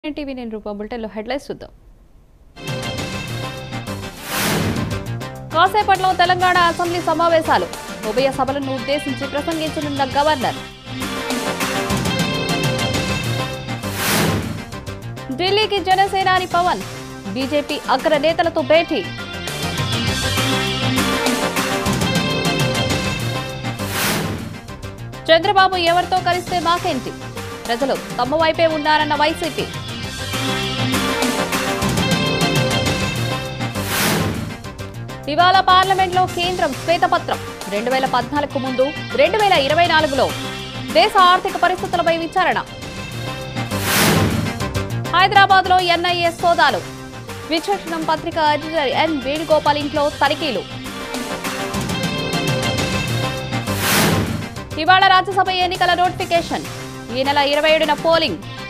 TV నేను రూపా బులెటిన్లో headlines చూద్దాం కాసేపట్లో తెలంగాణ అసెంబ్లీ సమావేశాలు ఉభయ సభలను ఉద్దేశించి ప్రసంగించనున్న గవర్నర్ ఢిల్లీకి జనసేనాని పవన్ బీజేపీ అగ్ర నేతలతో భేటీ చంద్రబాబు ఎవరితో కలిస్తే మాకేంటి ప్రజలు తమ వైపే ఉన్నారన్న వైసీపీ ఇవాళ పార్లమెంట్లో కేంద్రం శ్వేతపత్రం రెండు వేల పద్నాలుగు ముందు రెండు వేల ఇరవై నాలుగులో దేశ ఆర్థిక పరిస్థితులపై విచారణ హైదరాబాద్ లో ఎన్ఐఏ సోదాలు విచక్షణం పత్రిక ఎడిటర్ ఎన్ వేణుగోపాల్ ఇంట్లో తనిఖీలు ఇవాళ రాజ్యసభ ఎన్నికల నోటిఫికేషన్ ఈ నెల ఇరవై ఏడున పోలింగ్